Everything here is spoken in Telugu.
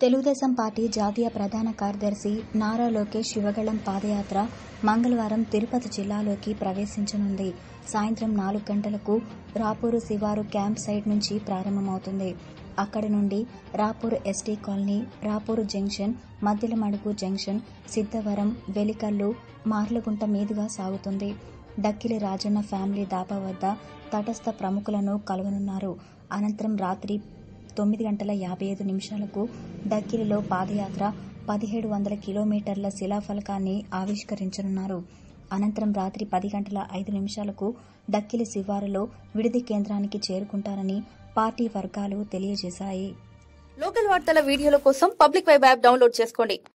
తెలుగుదేశం పార్టీ జాతీయ ప్రధాన కార్యదర్శి నారా లోకేష్ యువగళం పాదయాత్ర మంగళవారం తిరుపతి జిల్లాలోకి ప్రవేశించనుంది సాయంత్రం నాలుగు గంటలకు రాపూరు శివారు క్యాంప్ సైట్ నుంచి ప్రారంభమవుతుంది అక్కడి నుండి Rapur ST colony Rapur junction Maddilamadugu junction Siddhavaram Velikallu Marlagunta మీదుగా సాగుతుంది డక్కిలి రాజన్న ఫ్యామిలీ దాబా వద్ద తటస్థ ప్రముఖులను కలవనున్నారు అనంతరం రాత్రి తొమ్మిది గంటల యాభై ఐదు నిమిషాలకు డక్కిలిలో పాదయాత్ర పదిహేడు వందల కిలోమీటర్ల శిలాఫలకాన్ని ఆవిష్కరించనున్నారు అనంతరం రాత్రి పది గంటల ఐదు నిమిషాలకు డక్కిలి శివారులో విడిది కేంద్రానికి చేరుకుంటారని పార్టీ వర్గాలు తెలియజేశాయి లోకల్ వార్తల వీడియోల కోసం పబ్లిక్ వెబ్ యాప్ డౌన్లోడ్ చేసుకోండి